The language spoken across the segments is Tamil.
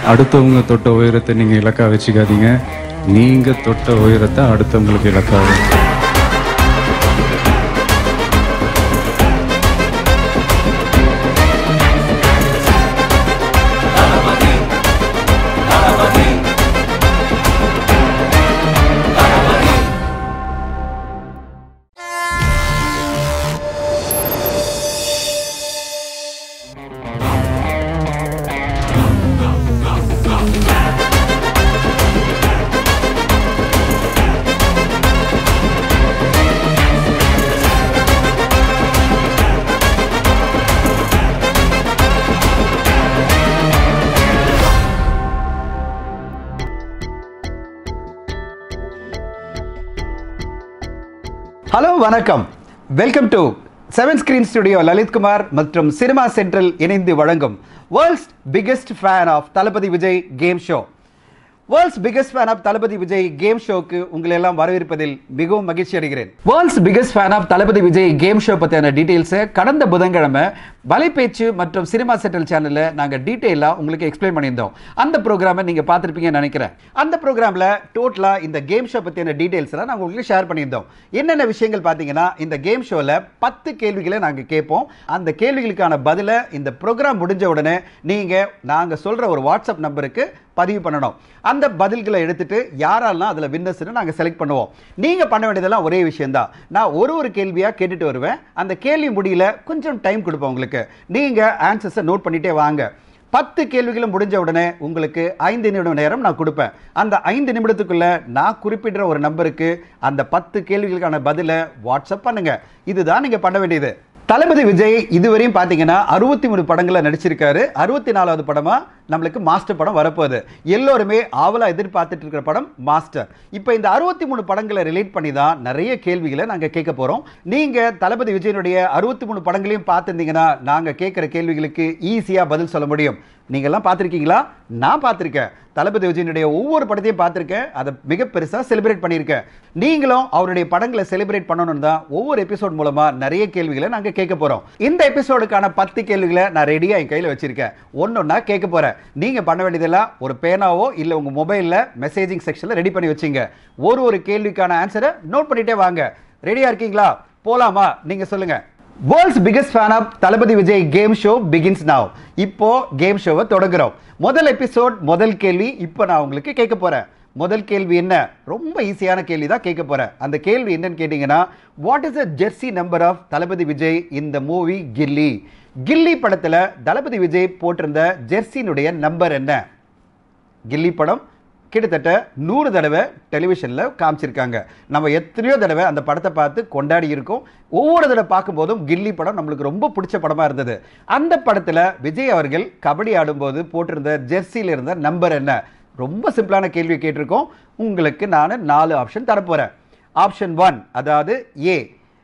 அடுத்தவங்க தொட்ட உயரத்தை நீங்கள் இலக்கா வச்சுக்காதீங்க நீங்கள் தொட்ட உயரத்தை அடுத்தவங்களுக்கு இலக்காகும் ஹலோ வணக்கம் welcome to seven screen studio Lalithkumar மற்றும் சினிமா சென்ட்ரல் இணைந்து வழங்கும் world's biggest fan of Thalapathy Vijay game show world's biggest fan of Thalapathy Vijay game ஷோக்கு உங்களை எல்லாம் வரவேற்பதில் மிகவும் மகிழ்ச்சி அடைகிறேன் world's biggest fan of Thalapathy Vijay game show பற்றியான டீட்டெயில்ஸை கடந்த புதன்கிழமை வலைப்பேச்சு மற்றும் சினிமா சென்ட்ரல் சேனலில் நாங்கள் டீட்டெயிலாக உங்களுக்கு எக்ஸ்பிளைன் பண்ணியிருந்தோம் அந்த ப்ரோக்ராமை நீங்கள் பார்த்துருப்பீங்கன்னு நினைக்கிறேன் அந்த ப்ரோக்ராமில் டோட்டலாக இந்த கேம் ஷோ பற்றியான டீட்டெயில்ஸ் எல்லாம் நாங்கள் உங்களுக்கு ஷேர் பண்ணியிருந்தோம் என்னென்ன விஷயங்கள் பார்த்தீங்கன்னா இந்த கேம் ஷோவில் பத்து கேள்விகளை நாங்கள் கேட்போம் அந்த கேள்விகளுக்கான பதிலை இந்த ப்ரோக்ராம் முடிஞ்ச உடனே நீங்கள் நாங்கள் சொல்கிற ஒரு வாட்ஸ்அப் நம்பருக்கு பதிவு பண்ணணும் அந்த பதில்களை எடுத்துட்டு யாரெல்லாம் அதில் வின்னர்ஸ்னு நாங்கள் செலக்ட் பண்ணுவோம் நீங்கள் பண்ண வேண்டியதெல்லாம் ஒரே விஷயம்தான் நான் ஒரு ஒரு கேள்வியாக கேட்டுட்டு வருவேன் அந்த கேள்வி முடியல கொஞ்சம் டைம் கொடுப்பேன் உங்களுக்கு நீங்கள் ஆன்சர்ஸை நோட் பண்ணிட்டே வாங்க பத்து கேள்விகளும் முடிஞ்ச உடனே உங்களுக்கு ஐந்து நிமிடம் நேரம் நான் கொடுப்பேன் அந்த ஐந்து நிமிடத்துக்குள்ள நான் குறிப்பிடுற ஒரு நம்பருக்கு அந்த பத்து கேள்விகளுக்கான பதிலை வாட்ஸ்அப் பண்ணுங்க இதுதான் நீங்க பண்ண வேண்டியது தளபதி விஜய் இதுவரையும் பார்த்தீங்கன்னா அறுபத்தி மூணு படங்களை நடிச்சிருக்காரு அறுபத்தி நாலாவது படமா நம்மளுக்கு மாஸ்டர் படம் வரப்போகுது எல்லோருமே ஆவலா எதிர்பார்த்துட்டு இருக்கிற படம் மாஸ்டர் இப்போ இந்த அறுபத்தி மூணு படங்களை ரிலேட் பண்ணி தான் நிறைய கேள்விகளை நாங்கள் கேட்க போகிறோம் நீங்கள் தளபதி விஜயனுடைய அறுபத்தி மூணு படங்களையும் பார்த்துருந்தீங்கன்னா நாங்கள் கேட்குற கேள்விகளுக்கு ஈஸியாக பதில் சொல்ல முடியும் நீங்கள்லாம் பார்த்துருக்கீங்களா நான் பார்த்துருக்கேன் தளபதி விஜயனுடைய ஒவ்வொரு படத்தையும் பார்த்துருக்கேன் அதை மிக பெருசாக செலிப்ரேட் பண்ணியிருக்கேன் நீங்களும் அவருடைய படங்களை செலிப்ரேட் பண்ணணும் தான் ஒவ்வொரு எபிசோட் மூலமாக நிறைய கேள்விகளை நாங்கள் கேட்க போகிறோம் இந்த எபிசோடுக்கான பத்து கேள்விகளை நான் ரெடியாக என் கையில் வச்சிருக்கேன் ஒன்றொன்னா கேட்க போகிறேன் நீங்கள் பண்ண வேண்டியதெல்லாம் ஒரு பேனாவோ இல்லை உங்கள் மொபைலில் மெசேஜிங் செக்ஷனில் ரெடி பண்ணி வச்சிங்க ஒரு ஒரு கேள்விக்கான ஆன்சரை நோட் பண்ணிட்டே வாங்க ரெடியாக இருக்கீங்களா போலாமா நீங்கள் சொல்லுங்கள் world's biggest fan of Thalapathy Vijay game show begins now இப்போ கேம் ஷோவை தொடங்குறோம் முதல் எபிசோட் முதல் கேள்வி இப்போ நான் உங்களுக்கு கேட்க போறேன் முதல் கேள்வி என்ன ரொம்ப ஈஸியான கேள்வி தான் கேட்க போறேன் அந்த கேள்வி என்னன்னு கேட்டிங்கன்னா what is a jersey number of Thalapathy Vijay இந்த மூவி கில்லி கில்லி படத்தில் தளபதி விஜய் போட்டிருந்த ஜெர்சியினுடைய நம்பர் என்ன கில்லி படம் கிட்டத்தட்ட நூறு தடவை டெலிவிஷனில் காமிச்சிருக்காங்க நம்ம எத்தனையோ தடவை அந்த படத்தை பார்த்து கொண்டாடி இருக்கோம் ஒவ்வொரு தடவை பார்க்கும்போதும் கில்லி படம் நம்மளுக்கு ரொம்ப பிடிச்ச படமாக இருந்தது அந்த படத்தில் விஜய் அவர்கள் கபடி ஆடும்போது போட்டிருந்த ஜெர்சியில் இருந்த நம்பர் என்ன ரொம்ப சிம்பிளான கேள்வி கேட்டிருக்கோம் உங்களுக்கு நான் நாலு ஆப்ஷன் தரப்போகிறேன் ஆப்ஷன் ஒன் அதாவது ஏ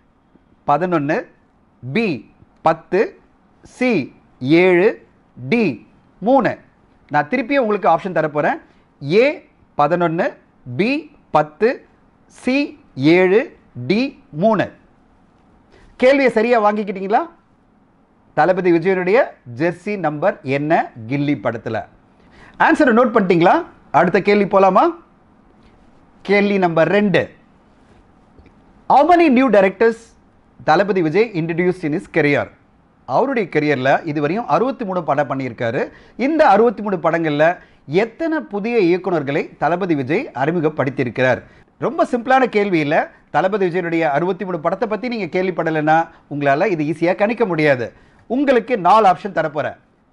பதினொன்று பி பத்து சி ஏழு டி மூணு நான் திருப்பியும் உங்களுக்கு ஆப்ஷன் தரப்போகிறேன் ஏ பதினொன்று பி பத்து சி ஏழு டி மூணு கேள்வியை சரியாக வாங்கிக்கிட்டீங்களா தளபதி விஜயனுடைய ஜெர்சி நம்பர் என்ன கில்லி படத்தில் ஆன்சரை நோட் பண்ணிட்டீங்களா அடுத்த கேள்வி போலாமா கேள்வி நம்பர் ரெண்டு how many new directors Thalapathy Vijay introduce in his career அவருடைய கெரியரில் இதுவரையும் அறுபத்தி மூணு படம் பண்ணியிருக்காரு இந்த அறுபத்தி மூணு படங்களில் எத்தனை புதிய இயக்குனர்களை தளபதி விஜய் அறிமுகப்படுத்தியிருக்கிறார் ரொம்ப சிம்பிளான கேள்வி இல்லை தளபதி விஜயனுடைய அறுபத்தி மூணு படத்தை பற்றி நீங்கள் கேள்விப்படலைன்னா உங்களால் இது ஈஸியாக கணிக்க முடியாது உங்களுக்கு நாலு ஆப்ஷன் தரப்போகிறேன்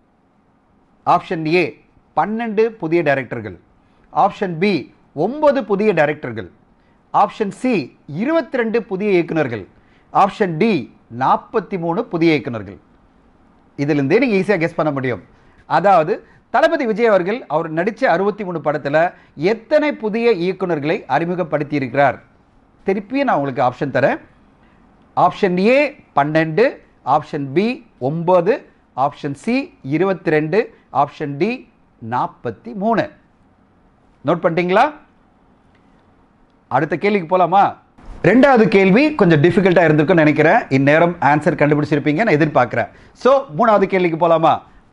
ஆப்ஷன் ஏ பன்னெண்டு புதிய டைரக்டர்கள் ஆப்ஷன் பி ஒன்பது புதிய டைரக்டர்கள் ஆப்ஷன் சி இருபத்தி ரெண்டு புதிய இயக்குனர்கள் ஆப்ஷன் டி நாற்பத்தி மூணு புதிய இயக்குனர்கள் இதிலிருந்தே நீங்கள் ஈஸியாக கெஸ் பண்ண முடியும் அதாவது தளபதி விஜய் அவர்கள் அவர் நடித்த அறுபத்தி மூணு படத்தில் எத்தனை புதிய இயக்குனர்களை அறிமுகப்படுத்தி இருக்கிறார் திருப்பியும் நான் உங்களுக்கு ஆப்ஷன் தரேன் ஆப்ஷன் ஏ பன்னெண்டு ஆப்ஷன் பி ஒம்பது ஆப்ஷன் சி இருபத்தி ரெண்டு ஆப்ஷன் டி நாற்பத்தி மூணு நோட் பண்ணிட்டீங்களா அடுத்த கேள்விக்கு போலாமா ரெண்டாவது கேள்வி கொஞ்சம் டிஃபிகல்ட்டாக இருந்திருக்கும்னு நினைக்கிறேன் இந்நேரம் ஆன்சர் கண்டுபிடிச்சிருப்பீங்க நான் எதிர்பார்க்குறேன் ஸோ மூணாவது கேள்விக்கு போலாமா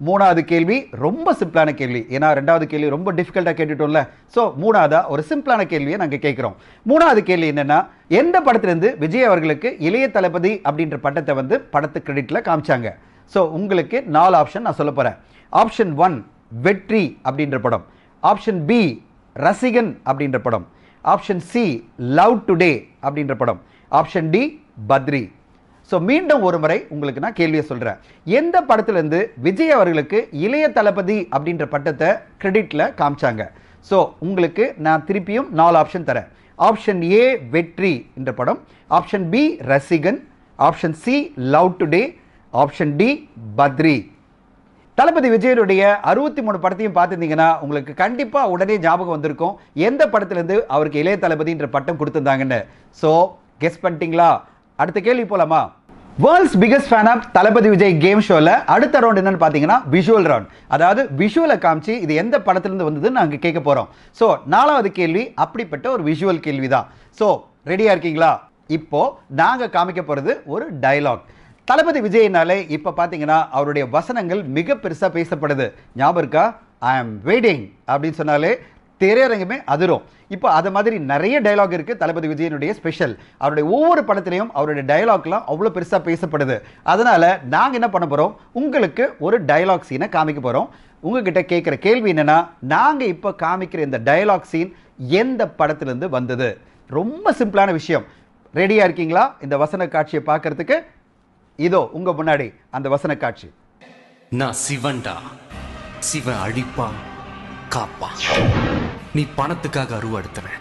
மூணாவது கேள்வி ரொம்ப சிம்பிளான கேள்வி ஏன்னா ரெண்டாவது கேள்வி ரொம்ப டிஃபிகல்ட்டாக கேட்டுட்டோம்ல ஸோ மூணாவதா ஒரு சிம்பிளான கேள்வியை நாங்கள் கேட்குறோம் மூணாவது கேள்வி என்னன்னா எந்த படத்துலேருந்து விஜய் அவர்களுக்கு இளைய தளபதி அப்படின்ற பட்டத்தை வந்து படத்து கிரெடிட்டில் காமிச்சாங்க ஸோ உங்களுக்கு நாலு ஆப்ஷன் நான் சொல்ல போகிறேன் ஆப்ஷன் ஒன் வெற்றி அப்படின்ற படம் ஆப்ஷன் பி ரசிகன் அப்படின்ற படம் ஆப்ஷன் சி லவ் டுடே அப்படின்ற படம் ஆப்ஷன் டி பத்ரி ஸோ மீண்டும் ஒரு முறை உங்களுக்கு நான் கேள்வியை சொல்கிறேன் எந்த படத்துலேருந்து விஜய் அவர்களுக்கு இளைய தளபதி அப்படின்ற பட்டத்தை கிரெடிட்டில் காமிச்சாங்க ஸோ உங்களுக்கு நான் திருப்பியும் நாலு ஆப்ஷன் தரேன் ஆப்ஷன் ஏ வெற்றி என்ற படம் option B Rasigan option C love today option D Badri Thalapathy விஜயனுடைய அறுபத்தி மூணு படத்தையும் பார்த்துருந்தீங்கன்னா உங்களுக்கு கண்டிப்பாக உடனே ஞாபகம் வந்திருக்கும் எந்த படத்துலேருந்து அவருக்கு இளைய தளபதின்ற பட்டம் கொடுத்துருந்தாங்கன்னு ஸோ கெஸ் பண்ணிட்டீங்களா அடுத்த கேள்வி போலாமா world's biggest fan of Thalapathy Vijay game ஷோவில் அடுத்த ரவுண்ட் என்னன்னு பார்த்தீங்கன்னா விஷுவல் ரவுண்ட் அதாவது விஷுவலை காமிச்சு இது எந்த படத்துலேருந்து வந்ததுன்னு நாங்கள் கேட்க போகிறோம் ஸோ நாலாவது கேள்வி அப்படிப்பட்ட ஒரு விஷுவல் கேள்வி தான் ஸோ ரெடியாக இருக்கீங்களா இப்போ நாங்கள் காமிக்க போகிறது ஒரு டயலாக் தளபதி விஜய்னாலே இப்போ பார்த்தீங்கன்னா அவருடைய வசனங்கள் மிக பெருசாக பேசப்படுது ஞாபகம் இருக்கா ஐ ஆம் வெயிட்டிங் அப்படின்னு சொன்னாலே திரையரங்கமே அதிரும் இப்போ அது மாதிரி நிறைய டயலாக் இருக்குது தளபதி விஜயனுடைய ஸ்பெஷல் அவருடைய ஒவ்வொரு படத்துலையும் அவருடைய டயலாக்லாம் அவ்வளோ பெருசாக பேசப்படுது அதனால் நாங்கள் என்ன பண்ண போகிறோம் உங்களுக்கு ஒரு டயலாக் சீனை காமிக்க போகிறோம் உங்ககிட்ட கேட்குற கேள்வி என்னென்னா நாங்கள் இப்போ காமிக்கிற இந்த டயலாக் சீன் எந்த படத்துலேருந்து வந்தது ரொம்ப சிம்பிளான விஷயம் ரெடியாக இருக்கீங்களா இந்த வசன காட்சியை பார்க்கறதுக்கு இதோ உங்க முன்னாடி அந்த வசன காட்சி நான் சிவன்டா சிவன் அழிப்பான் காப்பான் நீ பணத்துக்காக அருவாடுத்தவன்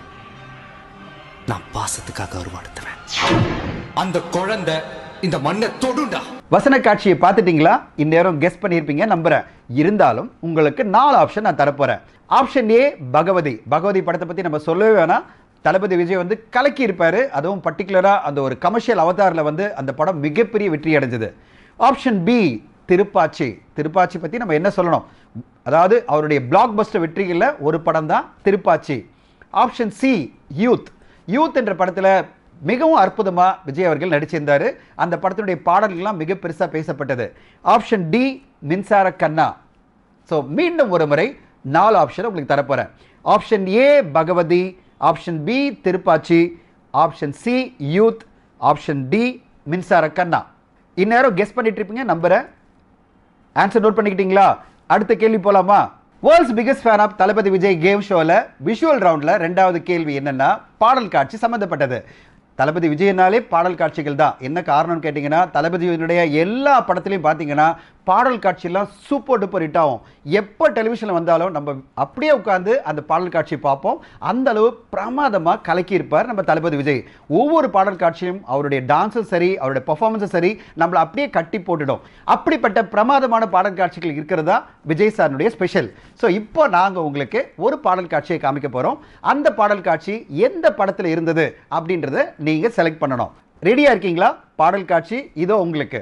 நான் பாசத்துக்காக அருவாடுத்தவன் அந்த குழந்தை இந்த மண்ணை தொடுண்டா வசன காட்சியை பார்த்துட்டீங்களா இந்நேரம் கெஸ் பண்ணியிருப்பீங்க நம்புறேன் இருந்தாலும் உங்களுக்கு நாலு ஆப்ஷன் நான் தரப்போறேன் ஆப்ஷன் ஏ பகவதி பகவதி படத்தை பற்றி நம்ம சொல்லவே வேணாம் தளபதி விஜய் வந்து கலக்கி இருப்பாரு அதுவும் பர்டிகுலராக அந்த ஒரு கமர்ஷியல் அவதாரில் வந்து அந்த படம் மிகப்பெரிய வெற்றி அடைஞ்சது ஆப்ஷன் பி திருப்பாச்சி திருப்பாச்சி பற்றி நம்ம என்ன சொல்லணும் அதாவது அவருடைய பிளாக் பஸ்டர் வெற்றிகளில் ஒரு படம் தான் Thirupaachi option C Youth Youth என்ற படத்தில் மிகவும் அற்புதமாக விஜய் அவர்கள் நடிச்சிருந்தாரு அந்த படத்தினுடைய பாடல்கள்லாம் மிக பெருசாக பேசப்பட்டது ஆப்ஷன் டி மின்சார கண்ணா ஸோ மீண்டும் ஒரு முறை நாலு ஆப்ஷன் உங்களுக்கு தரப்போகிறேன் option A Bhagavathi option B Thirupaachi option C Youth option D Minsara Kanna இந்நேரம் கெஸ் பண்ணிட்டு இருப்பீங்க நம்புறேன் ஆன்சர் நோட் பண்ணிக்கிட்டீங்களா அடுத்த கேள்வி போலாமா world's biggest fan of Thalapathy Vijay game ஷோவில் விஷுவல் ரவுண்டில் ரெண்டாவது கேள்வி என்னன்னா பாடல் காட்சி சம்மந்தப்பட்டது தளபதி விஜயனாலே பாடல் காட்சிகள் தான் என்ன காரணம்னு கேட்டிங்கன்னா தளபதியினுடைய எல்லா படத்துலையும் பார்த்தீங்கன்னா பாடல் காட்சியெல்லாம் சூப்பர் டூப்பர் ஹிட் ஆகும் எப்போ டெலிவிஷனில் வந்தாலும் நம்ம அப்படியே உட்காந்து அந்த பாடல் காட்சி பார்ப்போம் அந்த அளவு பிரமாதமாக கலக்கியிருப்பார் நம்ம தளபதி விஜய் ஒவ்வொரு பாடல் காட்சியும் அவருடைய டான்ஸும் சரி அவருடைய பர்ஃபார்மன்ஸும் சரி நம்மளை அப்படியே கட்டி போட்டுடும் அப்படிப்பட்ட பிரமாதமான பாடல் காட்சிகள் இருக்கிறதா விஜய் சாருடைய ஸ்பெஷல் ஸோ இப்போ நாங்கள் உங்களுக்கு ஒரு பாடல் காட்சியை காமிக்க போகிறோம் அந்த பாடல் காட்சி எந்த படத்தில் இருந்தது அப்படின்றத நீங்கள் செலக்ட் பண்ணணும் ரெடியாக இருக்கீங்களா பாடல் காட்சி இதோ உங்களுக்கு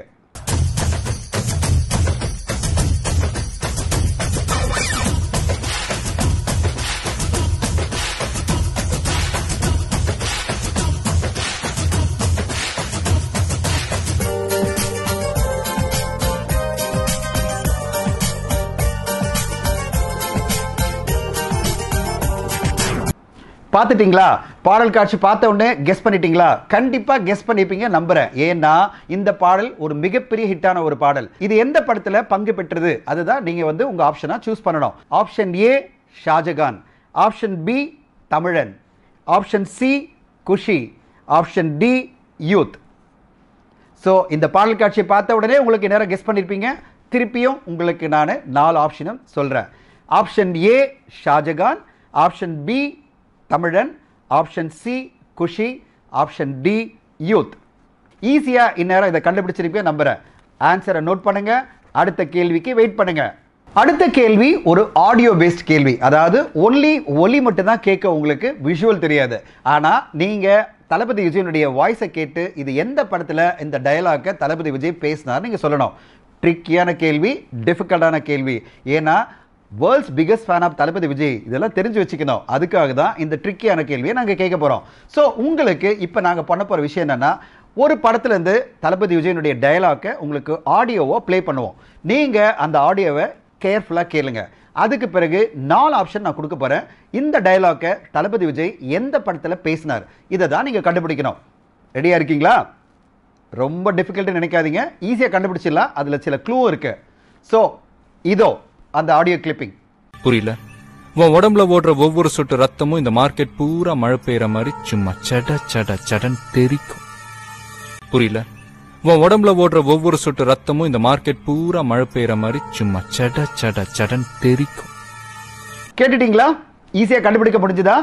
பார்த்துட்டீங்களா பாடல் காட்சி பார்த்த உடனே கெஸ் பண்ணிட்டீங்களா கண்டிப்பா கெஸ் பண்ணிப்பீங்க நம்புறேன் ஏன்னா இந்த பாடல் ஒரு மிகப்பெரிய ஹிட்டான ஒரு பாடல் இது எந்த படத்துல பங்கு பெற்றது அதுதான் நீங்க வந்து உங்க ஆப்ஷனா சூஸ் பண்ணணும் option A Shahjahan option B Thamizhan option C Kushi option D Youth so இந்த பாடல் காட்சியை பார்த்த உடனே உங்களுக்கு நேரம் கெஸ் பண்ணியிருப்பீங்க திருப்பியும் உங்களுக்கு நான் நாலு ஆப்ஷனும் சொல்கிறேன் option A Shahjahan option B Thamizhan option C Kushi option D Youth ஈஸியாக இந்நேரம் இதை கண்டுபிடிச்சிருப்பீங்க நம்புகிறேன் ஆன்சரை நோட் பண்ணுங்க அடுத்த கேள்விக்கு வெயிட் பண்ணுங்க அடுத்த கேள்வி ஒரு ஆடியோ பேஸ்ட் கேள்வி அதாவது ஒன்லி ஒலி மட்டும்தான் கேட்க உங்களுக்கு விஷுவல் தெரியாது ஆனால் நீங்கள் தளபதி விஜயனுடைய வாய்ஸை கேட்டு இது எந்த படத்தில் இந்த டயலாக்கை தளபதி விஜய் பேசினார் நீங்கள் சொல்லணும் ட்ரிக்கியான கேள்வி டிஃபிகல்ட்டான கேள்வி ஏன்னா world's biggest fan of Thalapathy Vijay இதெல்லாம் தெரிஞ்சு வச்சுக்கணும் அதுக்காக தான் இந்த ட்ரிக்கியான கேள்வியை நாங்கள் கேட்க போகிறோம் ஸோ உங்களுக்கு இப்போ நாங்கள் பண்ண போகிற விஷயம் என்னென்னா ஒரு படத்துலேருந்து தளபதி விஜயனுடைய டயலாக்கை உங்களுக்கு ஆடியோவை ப்ளே பண்ணுவோம் நீங்கள் அந்த ஆடியோவை கேர்ஃபுல்லாக கேளுங்க அதுக்கு பிறகு நாலு ஆப்ஷன் நான் கொடுக்க போகிறேன் இந்த டயலாக்கை தளபதி விஜய் எந்த படத்தில் பேசினார் இதை தான் நீங்கள் கண்டுபிடிக்கணும் ரெடியாக இருக்கீங்களா ரொம்ப டிஃபிகல்ட்டு நினைக்காதீங்க ஈஸியாக கண்டுபிடிச்சிடலாம் அதில் சில க்ளூ இருக்கு ஸோ இதோ அந்த ஆடியோ கிளிப்பிங் புரியல உன் உடம்புல ஓடுற ஒவ்வொரு சொட்டு ரத்தமும் இந்த மார்க்கெட் பூரா மழை பெய்யற மாதிரி சும்மா சட சட சடன் தெரிக்கும் புரியல உன் உடம்புல ஓடுற ஒவ்வொரு சொட்டு ரத்தமும் இந்த மார்க்கெட் பூரா மழை பெய்யற மாதிரி சும்மா சட சட சடன் தெரிக்கும் கேட்டுட்டீங்களா ஈஸியாக கண்டுபிடிக்க முடிஞ்சுதா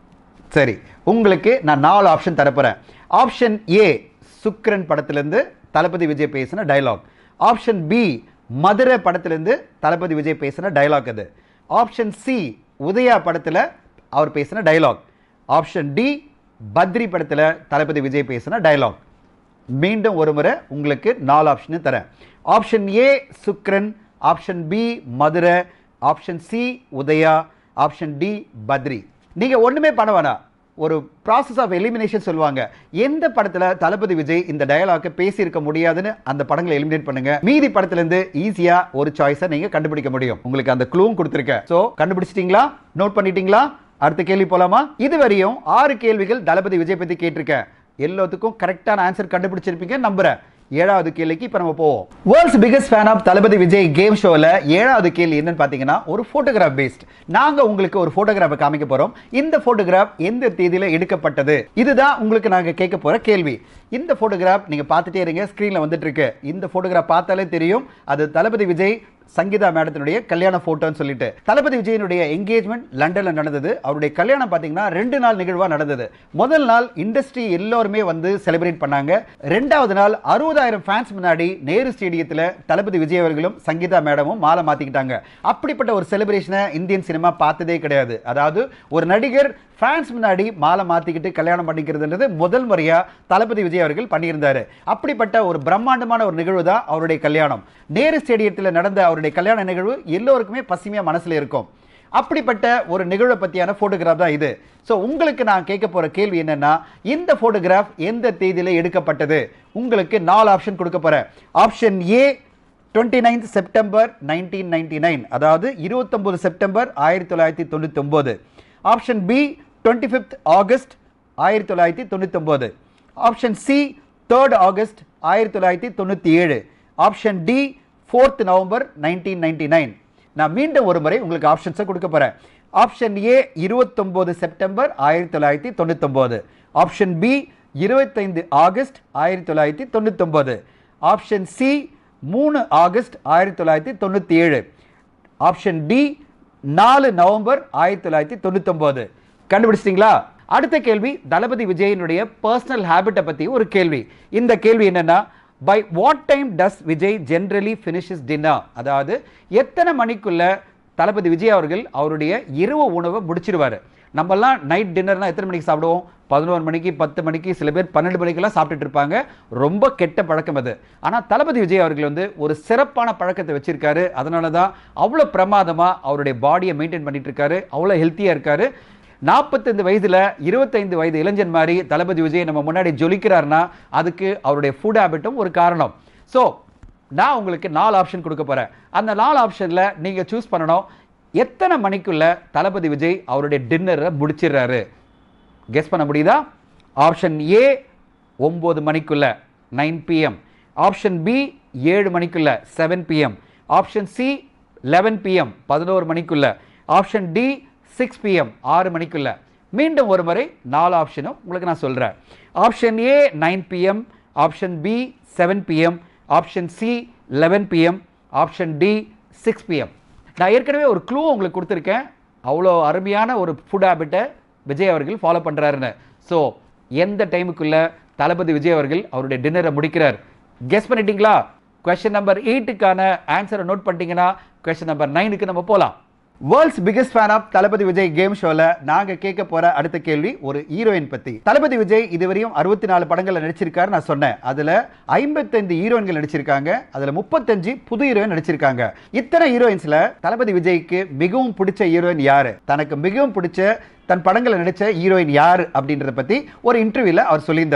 சரி உங்களுக்கு நான் நாலு ஆப்ஷன் தரப்போகிறேன் ஆப்ஷன் ஏ சுக்ரன் படத்திலேருந்து தளபதி விஜய் பேசின டயலாக் ஆப்ஷன் பி மதுரை படத்திலேருந்து தளபதி விஜய் பேசின டயலாக் அது ஆப்ஷன் சி உதயா படத்தில் அவர் பேசின டயலாக் ஆப்ஷன் டி பத்ரி படத்தில் தளபதி விஜய் பேசின டயலாக் மீண்டும் ஒரு முறை உங்களுக்கு நாலு ஆப்ஷன் தரேன் option A Sukran option B Madurai option C Udhaya option D Badri நீங்கள் ஒன்றுமே பண்ண வேணாம் ஒரு ப்ராசஸ் ஆஃப் எலிமினேஷன் சொல்லுவாங்க எந்த படத்தில் தளபதி விஜய் இந்த டயலாக்கை பேசியிருக்க முடியாதுன்னு அந்த படங்களை எலிமினேட் பண்ணுங்க மீதி படத்துலேருந்து ஈஸியாக ஒரு சாய்ஸை நீங்கள் கண்டுபிடிக்க முடியும் உங்களுக்கு அந்த க்ளூவும் கொடுத்துருக்கேன் ஸோ கண்டுபிடிச்சிட்டிங்களா நோட் பண்ணிட்டீங்களா அடுத்த கேள்வி போலாமா இதுவரையும் ஆறு கேள்விகள் தளபதி விஜய் பற்றி கேட்டிருக்கேன் எல்லாத்துக்கும் கரெக்டான ஆன்சர் கண்டுபிடிச்சிருப்பீங்க நம்புறேன் ஏழாவது கேள்விக்கு இப்போ நம்ம போவோம் world's biggest fan of Thalapathy Vijay game ஷோவில் ஏழாவது கேள்வி என்னன்னு பார்த்தீங்கன்னா ஒரு ஃபோட்டோகிராஃப் பேஸ்ட் நாங்கள் உங்களுக்கு ஒரு ஃபோட்டோகிராஃபை காமிக்க போகிறோம் இந்த ஃபோட்டோகிராஃப் எந்த தேதியில் எடுக்கப்பட்டது இதுதான் உங்களுக்கு நாங்கள் கேட்க போகிற கேள்வி இந்த ஃபோட்டோகிராஃப் நீங்கள் பார்த்துட்டே இருங்க ஸ்க்ரீனில் வந்துட்டு இருக்கு இந்த ஃபோட்டோகிராஃப் பார்த்தாலே தெரியும் அது தளபதி விஜய் சங்கீதா மேடத்தினுடைய கல்யாண போட்டோன்னு சொல்லிட்டு தளபதி விஜயனுடைய என்கேஜ்மெண்ட் லண்டன்ல நடந்தது அவருடைய கல்யாணம் பார்த்தீங்கன்னா ரெண்டு நாள் நிகழ்வா நடந்தது முதல் நாள் இண்டஸ்ட்ரி எல்லோருமே வந்து செலிப்ரேட் பண்ணாங்க ரெண்டாவது நாள் அறுபதாயிரம் ஃபேன்ஸ் முன்னாடி நேரு ஸ்டேடியத்தில் தளபதி விஜய் அவர்களும் சங்கீதா மேடமும் மாலை மாத்திக்கிட்டாங்க அப்படிப்பட்ட ஒரு செலிப்ரேஷனை இந்தியன் சினிமா பார்த்ததே கிடையாது அதாவது ஒரு நடிகர் ஃபேன்ஸ் முன்னாடி மாலை மாத்திக்கிட்டு கல்யாணம் பண்ணிக்கிறதுன்றது முதல் முறையா தளபதி விஜய் அவர்கள் பண்ணியிருந்தாரு அப்படிப்பட்ட ஒரு பிரம்மாண்டமான ஒரு நிகழ்வு தான் அவருடைய கல்யாணம் நேரு ஸ்டேடியத்தில் நடந்த அவருடைய கல்யாண நிகழ்வு எல்லோருக்குமே பசுமையா மனசுல இருக்கும் அப்படிப்பட்ட ஒரு நிகழ்வை பற்றியான ஃபோட்டோகிராஃப் தான் இது ஸோ உங்களுக்கு நான் கேட்க போகிற கேள்வி என்னன்னா இந்த ஃபோட்டோகிராஃப் எந்த தேதியில் எடுக்கப்பட்டது உங்களுக்கு நாலு ஆப்ஷன் கொடுக்க போகிறேன் option A twenty ninth September nineteen ninety nine அதாவது இருபத்தொம்பது செப்டம்பர் ஆயிரத்தி தொள்ளாயிரத்தி தொண்ணூத்தொம்பது option B twenty fifth August ஆயிரத்தி தொள்ளாயிரத்தி தொண்ணூத்தொம்பது ஆப்ஷன் சி தேர்ட் ஆகஸ்ட் ஆயிரத்தி தொள்ளாயிரத்தி தொண்ணூற்றி ஏழு option D fourth November nineteen ninety nine நான் மீண்டும் ஒரு முறை உங்களுக்கு ஆப்ஷன்ஸை கொடுக்க போகிறேன் ஆப்ஷன் ஏ இருபத்தொம்போது செப்டம்பர் ஆயிரத்தி தொள்ளாயிரத்தி தொண்ணூத்தொம்போது ஆப்ஷன் பி இருபத்தைந்து ஆகஸ்ட் ஆயிரத்தி தொள்ளாயிரத்தி தொண்ணூத்தொம்போது ஆப்ஷன் சி மூணு ஆகஸ்ட் ஆயிரத்தி தொள்ளாயிரத்தி தொண்ணூற்றி ஏழு ஆப்ஷன் டி நாலு நவம்பர் ஆயிரத்தி தொள்ளாயிரத்தி தொண்ணூத்தொம்போது கண்டுபிடிச்சிட்டிங்களா அடுத்த கேள்வி தளபதி விஜயனுடைய பர்சனல் ஹேபிட்டை பற்றி ஒரு கேள்வி இந்த கேள்வி என்னன்னா by what time does Vijay generally finishes dinner அதாவது எத்தனை மணிக்குள்ள தளபதி விஜய் அவர்கள் அவருடைய இரவு உணவை முடிச்சிருவாரு நம்மலாம் நைட் டின்னர்னா எத்தனை மணிக்கு சாப்பிடுவோம் பதினோரு மணிக்கு பத்து மணிக்கு சில பேர் பன்னெண்டு மணிக்கெல்லாம் சாப்பிட்டுட்டு இருப்பாங்க ரொம்ப கெட்ட பழக்கம் அது ஆனால் தளபதி விஜய் அவர்கள் வந்து ஒரு சிறப்பான பழக்கத்தை வச்சிருக்காரு அதனால தான் அவ்வளோ பிரமாதமாக அவருடைய பாடியை மெயின்டைன் பண்ணிட்டு இருக்காரு அவ்வளோ ஹெல்த்தியாக இருக்காரு நாற்பத்தைந்து வயதுல இருபத்தைந்து வயது இளைஞன் மாதிரி தளபதி விஜய் நம்ம முன்னாடி ஜொலிக்கிறாருன்னா அதுக்கு அவருடைய ஃபுட் ஹேபிட்டும் ஒரு காரணம் ஸோ நான் உங்களுக்கு நாலு ஆப்ஷன் கொடுக்க போறேன் அந்த நாலு ஆப்ஷன்ல நீங்க சூஸ் பண்ணணும் எத்தனை மணிக்குள்ள தளபதி விஜய் அவருடைய டின்னரை முடிச்சிடுறாரு கெஸ் பண்ண முடியுதா ஆப்ஷன் ஏ ஒம்பது மணிக்குள்ள நைன் பிஎம் ஆப்ஷன் பி ஏழு மணிக்குள்ள seven PM option C eleven PM பதினோரு மணிக்குள்ள ஆப்ஷன் டி சிக்ஸ் பிஎம் ஆறு மணிக்குள்ள மீண்டும் ஒரு முறை நாலு ஆப்ஷனும் உங்களுக்கு நான் சொல்கிறேன் option A nine PM option B seven PM option C eleven PM option D six PM நான் ஏற்கனவே ஒரு க்ளூ உங்களுக்கு கொடுத்துருக்கேன் அவ்வளோ அருமையான ஒரு ஃபுட் ஹேபிட்டை விஜய் அவர்கள் ஃபாலோ பண்ணுறாருன்னு ஸோ எந்த டைமுக்குள்ள தளபதி விஜய் அவர்கள் அவருடைய டின்னரை முடிக்கிறார் கெஸ் பண்ணிட்டீங்களா கொஸ்டின் நம்பர் எயிட்டுக்கான ஆன்சரை நோட் பண்ணிட்டீங்கன்னா கொஸ்டின் நம்பர் நைனுக்கு நம்ம போகலாம் world's biggest fan of Thalapathy Vijay game ஷோல நாங்க கேட்க போற அடுத்த கேள்வி ஒரு ஹீரோயின் பத்தி தளபதி விஜய் இதுவரையும் அறுபத்தி நாலு படங்கள்ல நடிச்சிருக்காரு நான் சொன்னேன் அதுல ஐம்பத்தைந்து ஹீரோயின்கள் நடிச்சிருக்காங்க அதுல முப்பத்தஞ்சு புது ஹீரோயின் நடிச்சிருக்காங்க இத்தனை ஹீரோயின்ஸ்ல தளபதி விஜய்க்கு மிகவும் பிடிச்ச ஹீரோயின் யாரு தனக்கு மிகவும் பிடிச்ச தன் படங்களை நடிச்ச ஹீரோயின் யார் அப்படின்றத பத்தி ஒரு இன்டர்வியூல அவர் சொல்லியிருந்தாரு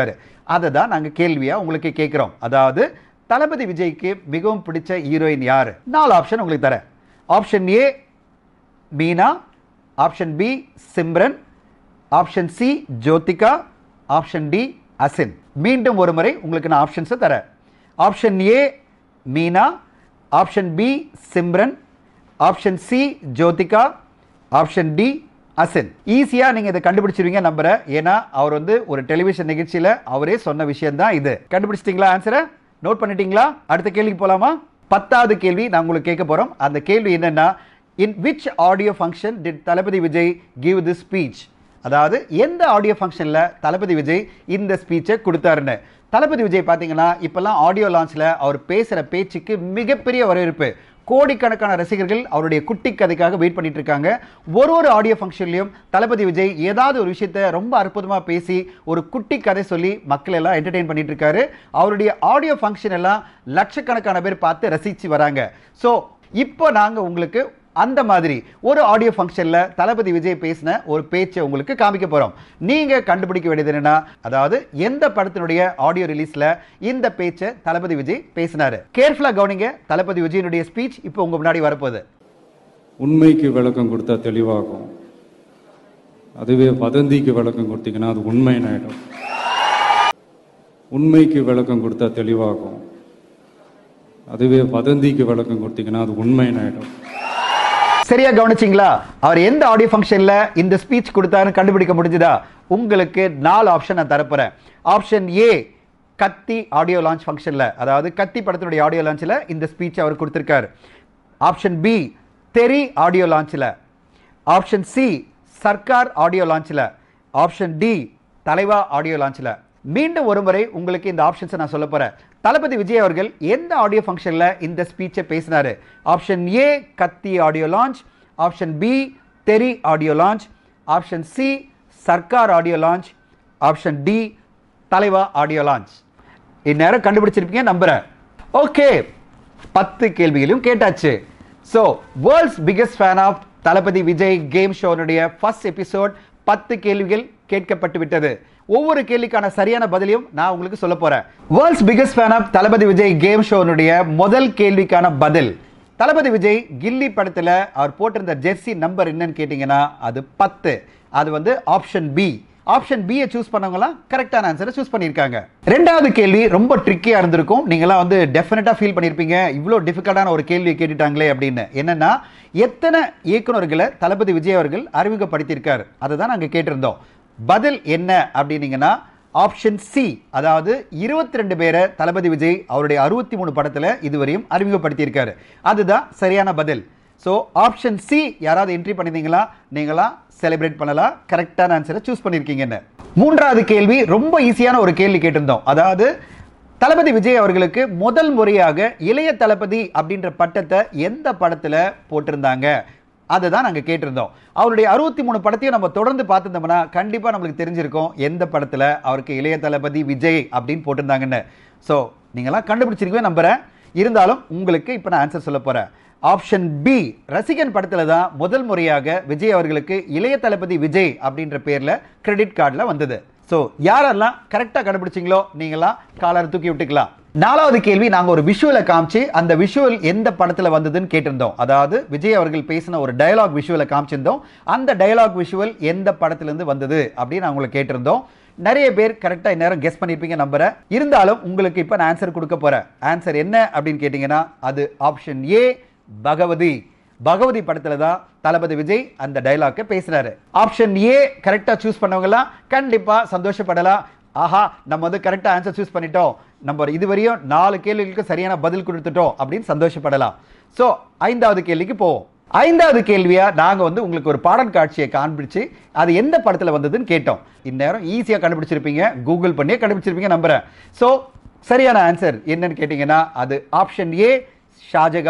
அதை தான் நாங்கள் கேள்வியாக உங்களுக்கு கேட்குறோம் அதாவது தளபதி விஜய்க்கு மிகவும் பிடிச்ச ஹீரோயின் யார் நாலு ஆப்ஷன் உங்களுக்கு தரேன் option A Meena option B Simran option C Jyothika option D Asin மீண்டும் ஒரு முறை உங்களுக்கு நான் ஆப்ஷன்ஸை தரேன் option A Meena option B Simran option C Jyothika option D Asin ஈஸியாக நீங்கள் இதை கண்டுபிடிச்சிருவீங்க நம்புறேன் ஏன்னா அவர் வந்து ஒரு டெலிவிஷன் நிகழ்ச்சியில் அவரே சொன்ன விஷயம் தான் இது கண்டுபிடிச்சிட்டிங்களா ஆன்சரை நோட் பண்ணிட்டீங்களா அடுத்த கேள்விக்கு போலாமா பத்தாவது கேள்வி நான் உங்களுக்கு கேட்க போகிறோம் அந்த கேள்வி என்னன்னா in which audio function did Thalapathy Vijay give the speech அதாவது எந்த ஆடியோ ஃபங்க்ஷனில் தளபதி விஜய் இந்த ஸ்பீச்சை கொடுத்தாருன்னு தளபதி விஜய் பார்த்தீங்கன்னா இப்போல்லாம் ஆடியோ லான்ச்சில் அவர் பேசுகிற பேச்சுக்கு மிகப்பெரிய வரவேற்பு கோடிக்கணக்கான ரசிகர்கள் அவருடைய குட்டி கதைக்காக வெயிட் பண்ணிட்டு இருக்காங்க ஒரு ஒரு ஆடியோ ஃபங்க்ஷன்லையும் தளபதி விஜய் ஏதாவது ஒரு விஷயத்த ரொம்ப அற்புதமாக பேசி ஒரு குட்டி கதை சொல்லி மக்கள் எல்லாம் என்டர்டெயின் பண்ணிட்டு இருக்காரு அவருடைய ஆடியோ ஃபங்க்ஷன் எல்லாம் லட்சக்கணக்கான பேர் பார்த்து ரசித்து வராங்க ஸோ இப்போ நாங்கள் உங்களுக்கு அந்த மாதிரி ஒரு ஆடியோ ஃபங்க்ஷனில் தளபதி விஜய் பேசின ஒரு பேச்சை உங்களுக்கு காமிக்க போகிறோம் நீங்கள் கண்டுபிடிக்க வேண்டியது என்னன்னா அதாவது எந்த படத்தினுடைய ஆடியோ ரிலீஸில் இந்த பேச்சை தளபதி விஜய் பேசினார் கேர்ஃபுல்லாக கவனிங்க தளபதி விஜயனுடைய ஸ்பீச் இப்போ உங்கள் முன்னாடி வரப்போகுது உண்மைக்கு விளக்கம் கொடுத்தா தெளிவாகும் அதுவே வதந்திக்கு விளக்கம் கொடுத்தீங்கன்னா அது உண்மைன்னு ஆயிடும் உண்மைக்கு விளக்கம் கொடுத்தா தெளிவாகும் அதுவே வதந்திக்கு விளக்கம் கொடுத்தீங்கன்னா அது உண்மைன்னு ஆயிடும் சரியா கவனிச்சிங்களா அவர் எந்த ஆடியோ ஃபங்க்ஷனில் இந்த ஸ்பீச் கொடுத்தாருன்னு கண்டுபிடிக்க முடிஞ்சுதா உங்களுக்கு நாலு ஆப்ஷன் நான் தரப்போகிறேன் option A Kaththi audio launch ஃபங்க்ஷனில் அதாவது கத்தி படத்தினுடைய ஆடியோ லான்ச்சில் இந்த ஸ்பீச் அவர் கொடுத்துருக்காரு ஆப்ஷன் பி தெரி ஆடியோ லான்ச்சில் ஆப்ஷன் சி சர்க்கார் ஆடியோ லான்ச்சில் ஆப்ஷன் டி தலைவா ஆடியோ லான்ச்சில் மீண்டும் ஒரு முறை உங்களுக்கு இந்த ஆப்ஷன்ஸை நான் சொல்ல போகிறேன் தளபதி விஜய் அவர்கள் எந்த ஆடியோ ஃபங்க்ஷனில் இந்த ஸ்பீச்சை பேசினார் option A Kaththi audio launch option B Theri audio launch option C Sarkar audio launch option D Thalaivaa audio launch இந்நேரம் கண்டுபிடிச்சிருப்பீங்க நம்புறேன் ஓகே பத்து கேள்விகளையும் கேட்டாச்சு so world's biggest fan of Thalapathy Vijay game ஷோனுடைய ஃபர்ஸ்ட் எபிசோட் பத்து கேள்விகள் கேட்கப்பட்டு விட்டது ஒவ்வொரு கேள்விக்கான சரியான பதிலையும் நான் உங்களுக்கு சொல்ல போறேன் world's biggest fan of Thalapathy Vijay game ஷோனுடைய முதல் கேள்விக்கான பதில் தளபதி விஜய் கில்லி படத்தில் அவர் போட்டிருந்த ஜெர்சி நம்பர் என்னன்னு கேட்டிங்கன்னா அது பத்து அது வந்து ஆப்ஷன் பி ஆப்ஷன் பியை சூஸ் பண்ணவங்களாம் கரெக்டான ஆன்சரை சூஸ் பண்ணியிருக்காங்க ரெண்டாவது கேள்வி ரொம்ப ட்ரிக்கியாக இருந்திருக்கும் நீங்களாம் வந்து டெஃபினட்டாக ஃபீல் பண்ணியிருப்பீங்க இவ்வளோ டிஃபிகல்ட்டான ஒரு கேள்வியை கேட்டுட்டாங்களே அப்படின்னு என்னன்னா எத்தனை இயக்குனர்களை தளபதி விஜய் அவர்கள் அறிமுகப்படுத்தியிருக்கார் அதை தான் நாங்கள் கேட்டிருந்தோம் பதில் என்ன அப்படின்னீங்கன்னா ஆப்ஷன் சி அதாவது இருபத்தி ரெண்டு பேரை தளபதி விஜய் அவருடைய அறுபத்தி மூணு படத்தில் இதுவரையும் அறிமுகப்படுத்தியிருக்காரு அதுதான் சரியான பதில் ஸோ ஆப்ஷன் சி யாராவது என்ட்ரி பண்ணியிருந்தீங்களா நீங்களாம் செலிப்ரேட் பண்ணலாம் கரெக்டான ஆன்சரை சூஸ் பண்ணியிருக்கீங்கன்னு மூன்றாவது கேள்வி ரொம்ப ஈஸியான ஒரு கேள்வி கேட்டிருந்தோம் அதாவது தளபதி விஜய் அவர்களுக்கு முதல் முறையாக இளைய தளபதி அப்படின்ற பட்டத்தை எந்த படத்தில் போட்டிருந்தாங்க அதுதான் நாங்கள் கேட்டிருந்தோம் அவருடைய அறுபத்தி மூணு படத்தையும் நம்ம தொடர்ந்து பார்த்துருந்தோம்னா கண்டிப்பாக நம்மளுக்கு தெரிஞ்சிருக்கும் எந்த படத்தில் அவருக்கு இளைய தளபதி விஜய் அப்படின்னு போட்டிருந்தாங்கன்னு ஸோ நீங்களாம் கண்டுபிடிச்சிருக்கவே நம்புகிறேன் இருந்தாலும் உங்களுக்கு இப்போ நான் ஆன்சர் சொல்ல போகிறேன் ஆப்ஷன் பி ரசிகன் படத்தில் தான் முதல் முறையாக விஜய் அவர்களுக்கு இளைய தளபதி விஜய் அப்படின்ற பேரில் கிரெடிட் கார்டில் வந்தது ஸோ யாரெல்லாம் கரெக்டாக கண்டுபிடிச்சிங்களோ நீங்களாம் காலர் தூக்கி விட்டுக்கலாம் நாலாவது கேள்வி நாங்கள் ஒரு விஷுவலை காமிச்சு அந்த விஷுவல் எந்த படத்தில் வந்ததுன்னு கேட்டிருந்தோம் அதாவது விஜய் அவர்கள் பேசின ஒரு டயலாக் விஷுவலை காமிச்சிருந்தோம் அந்த டயலாக் விஷுவல் எந்த படத்துலேருந்து வந்தது அப்படின்னு நான் உங்களை கேட்டிருந்தோம் நிறைய பேர் கரெக்டாக இந்நேரம் கெஸ் பண்ணியிருப்பீங்க நம்புறேன் இருந்தாலும் உங்களுக்கு இப்போ நான் ஆன்சர் கொடுக்க போகிறேன் ஆன்சர் என்ன அப்படின்னு கேட்டிங்கன்னா அது ஆப்ஷன் ஏ பகவதி பகவதி படத்தில் தான் தளபதி விஜய் அந்த டைலாக்கை பேசுறாரு ஆப்ஷன் ஏ கரெக்டாக சூஸ் பண்ணவங்கலாம் கண்டிப்பாக சந்தோஷப்படலாம் ஆஹா நம்ம வந்து கரெக்டாக ஆன்சர் சூஸ் பண்ணிட்டோம் நம்ம இதுவரையும் நாலு கேள்விகளுக்கு சரியான பதில் கொடுத்துட்டோம் அப்படின்னு சந்தோஷப்படலாம் ஸோ ஐந்தாவது கேள்விக்கு போவோம் ஐந்தாவது கேள்வியா நாங்கள் வந்து உங்களுக்கு ஒரு பாடல் காட்சியை காண்பிச்சு அது எந்த படத்தில் வந்ததுன்னு கேட்டோம் இந்நேரம் ஈஸியாக கண்டுபிடிச்சிருப்பீங்க கூகுள் பண்ணியே கண்டுபிடிச்சிருப்பீங்க நம்புறேன் ஸோ சரியான ஆன்சர் என்னன்னு கேட்டிங்கன்னா அது ஆப்ஷன் ஏ ஷாஜகான்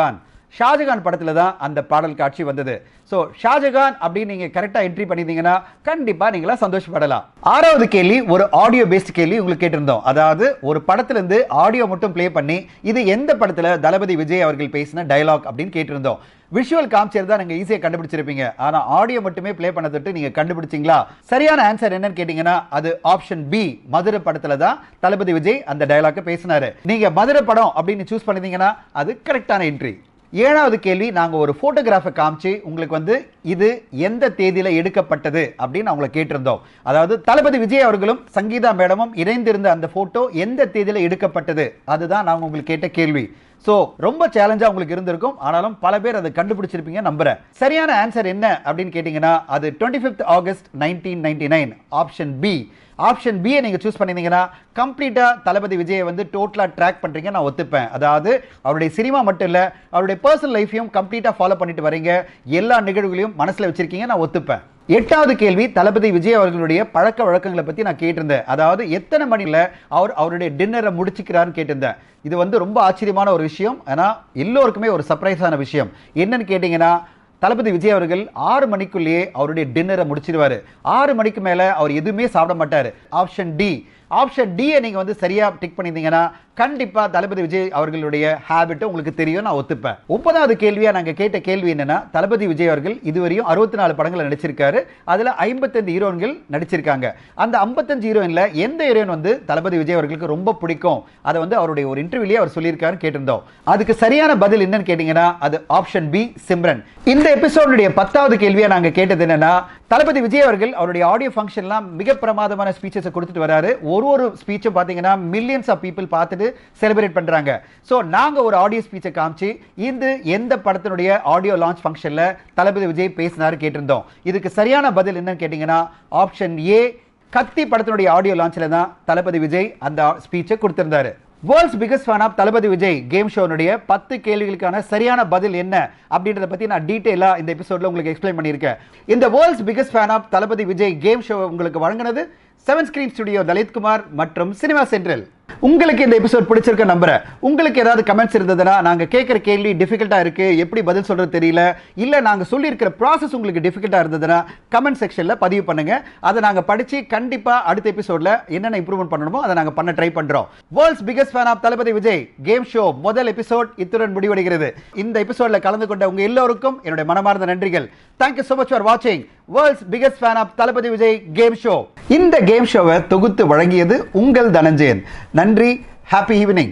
ஷாஜகான் படத்துல தான் அந்த பாடல் காட்சி வந்தது ஸோ ஷாஜகான் அப்படின்னு நீங்க கரெக்டா என்ட்ரி பண்ணியிருந்தீங்கன்னா கண்டிப்பா நீங்களா சந்தோஷப்படலாம் ஆறாவது கேள்வி ஒரு ஆடியோ பேஸ்ட் கேள்வி உங்களுக்கு கேட்டிருந்தோம் அதாவது ஒரு படத்துல இருந்து ஆடியோ மட்டும் ப்ளே பண்ணி இது எந்த படத்துல தளபதி விஜய் அவர்கள் பேசின டயலாக் அப்படின்னு கேட்டிருந்தோம் விஷுவல் காமிச்சர் தான் நீங்க ஈஸியாக கண்டுபிடிச்சிருப்பீங்க ஆனா ஆடியோ மட்டுமே ப்ளே பண்ண தொட்டு நீங்க கண்டுபிடிச்சிங்களா சரியான ஆன்சர் என்னன்னு கேட்டீங்கன்னா அது ஆப்ஷன் பி மதுரை படத்துல தான் தளபதி விஜய் அந்த டயலாக்க பேசினாரு நீங்க மதுரை படம் அப்படின்னு சூஸ் பண்ணிருந்தீங்கன்னா அது கரெக்டான என்ட்ரி ஏழாவது கேள்வி நாங்க ஒரு போட்டோகிராஃபை காமிச்சு உங்களுக்கு வந்து இது எந்த தேதியில எடுக்கப்பட்டது அப்படின்னு அவங்களை கேட்டிருந்தோம் அதாவது தளபதி விஜய் அவர்களும் சங்கீதா மேடமும் இணைந்திருந்த அந்த போட்டோ எந்த தேதியில எடுக்கப்பட்டது அதுதான் நாங்க உங்களுக்கு கேட்ட கேள்வி ஸோ ரொம்ப சேலஞ்சா உங்களுக்கு இருந்திருக்கும் ஆனாலும் பல பேர் அதை கண்டுபிடிச்சிருப்பீங்க நம்புறேன் சரியான ஆன்சர் என்ன அப்படின்னு கேட்டீங்கன்னா அது twenty fifth August nineteen ninety nine option B option பியை நீங்கள் சூஸ் பண்ணியிருந்தீங்கன்னா கம்ப்ளீட்டாக தளபதி விஜயை வந்து டோட்டலாக ட்ராக் பண்ணுறீங்க நான் ஒத்துப்பேன் அதாவது அவருடைய சினிமா மட்டும் இல்லை அவருடைய பர்சனல் லைஃப்பையும் கம்ப்ளீட்டாக ஃபாலோ பண்ணிட்டு வரீங்க எல்லா நிகழ்வுகளையும் மனசில் வச்சிருக்கீங்க நான் ஒத்துப்பேன் எட்டாவது கேள்வி தளபதி விஜய் அவர்களுடைய பழக்க வழக்கங்களை பற்றி நான் கேட்டிருந்தேன் அதாவது எத்தனை மணியில் அவர் அவருடைய டின்னரை முடிச்சுக்கிறான்னு கேட்டிருந்தேன் இது வந்து ரொம்ப ஆச்சரியமான ஒரு விஷயம் ஆனால் எல்லோருக்குமே ஒரு சர்ப்ரைஸான விஷயம் என்னன்னு கேட்டிங்கன்னா தளபதி விஜய் அவர்கள் ஆறு மணிக்குள்ளேயே அவருடைய டின்னரை முடிச்சிருவாரு ஆறு மணிக்கு மேலே அவர் எதுவுமே சாப்பிட மாட்டார் ஆப்ஷன் டி ஆப்ஷன் டியை நீங்கள் வந்து சரியாக டிக் பண்ணியிருந்தீங்கன்னா கண்டிப்பாக தளபதி விஜய் அவர்களுடைய ஹேபிட் உங்களுக்கு தெரியும் நான் ஒத்துப்பேன் முப்பதாவது கேள்வியாக நாங்கள் கேட்ட கேள்வி என்னன்னா தளபதி விஜய் அவர்கள் இதுவரையும் அறுபத்தி நாலு படங்களை நடிச்சிருக்காரு அதில் ஐம்பத்தஞ்சு ஹீரோயின்கள் நடிச்சிருக்காங்க அந்த ஐம்பத்தஞ்சு ஹீரோயினில் எந்த ஹீரோயின் வந்து தளபதி விஜய் அவர்களுக்கு ரொம்ப பிடிக்கும் அதை வந்து அவருடைய ஒரு இன்டர்வியூலேயே அவர் சொல்லியிருக்காருன்னு கேட்டிருந்தோம் அதுக்கு சரியான பதில் என்னன்னு கேட்டிங்கன்னா அது ஆப்ஷன் பி சிம்ரன் இந்த எபிசோடுடைய பத்தாவது கேள்வியை நாங்கள் கேட்டது என்னன்னா தளபதி விஜய் அவர்கள் அவருடைய ஆடியோ ஃபங்க்ஷன்லாம் மிக பிரமாதமான ஸ்பீச்சஸை கொடுத்துட்டு வராரு ஒரு ஒரு ஸ்பீச்சும் பார்த்தீங்கன்னா மில்லியன்ஸ் ஆஃப் பீப்புள் பார்த்துட்டு செலிப்ரேட் பண்ணுறாங்க ஸோ நாங்கள் ஒரு ஆடியோ ஸ்பீச்சை காமிச்சு இது எந்த படத்தினுடைய ஆடியோ லான்ச் ஃபங்க்ஷனில் தளபதி விஜய் பேசினாரு கேட்டிருந்தோம் இதுக்கு சரியான பதில் என்னன்னு கேட்டிங்கன்னா ஆப்ஷன் ஏ கத்தி படத்தினுடைய ஆடியோ லான்ச்சில் தான் தளபதி விஜய் அந்த ஸ்பீச்சை கொடுத்திருந்தாரு world's biggest fan of Thalapathy Vijay game ஷோனுடைய பத்து கேள்விகளுக்கான சரியான பதில் என்ன அப்படின்றத பற்றி நான் டீட்டெயிலாக இந்த எபிசோடில் உங்களுக்கு எக்ஸ்பிளைன் பண்ணியிருக்கேன் இந்த world's biggest fan of Thalapathy Vijay game show உங்களுக்கு வழங்கினது செவன் ஸ்கிரீன் ஸ்டுடியோ லலித்குமார் மற்றும் சினிமா சென்ட்ரல் உங்களுக்கு இந்த எபிசோட் பிடிச்சிருக்க நம்புறேன் உங்களுக்கு ஏதாவது கமெண்ட்ஸ் இருந்ததுன்னா நாங்க கேட்குற கேள்வி டிஃபிகல்ட்டா இருக்கு எப்படி பதில் சொல்றது தெரியல இல்ல நாங்க சொல்லியிருக்கிற ப்ராசஸ் உங்களுக்கு டிஃபிகல்ட்டா இருந்ததுன்னா கமெண்ட் செக்ஷன்ல பதிவு பண்ணுங்க அதை நாங்க படிச்சு கண்டிப்பா அடுத்த எபிசோட்ல என்னென்ன இம்ப்ரூவ்மெண்ட் பண்ணணுமோ அதை நாங்க பண்ண ட்ரை பண்றோம் world's biggest fan of Thalapathy Vijay game show முதல் எபிசோட் இத்துடன் முடிவடைகிறது இந்த எபிசோட்ல கலந்து கொண்ட உங்க எல்லோருக்கும் என்னுடைய மனமார்ந்த நன்றிகள் தேங்க்யூ so much ஃபார் வாட்சிங் world's biggest fan of Thalapathy Vijay game show இந்த கேம் ஷோவை தொகுத்து வழங்கியது உங்கள் தனஞ்சயன் நன்றி ஹாப்பி ஈவினிங்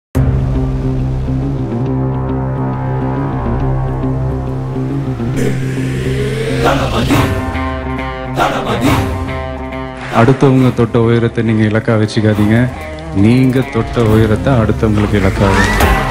அடுத்தவங்க தொட்ட உயரத்தை நீங்க இலக்கா வச்சுக்காதீங்க நீங்க தொட்ட உயரத்தை அடுத்தவங்களுக்கு இலக்கா வைங்க.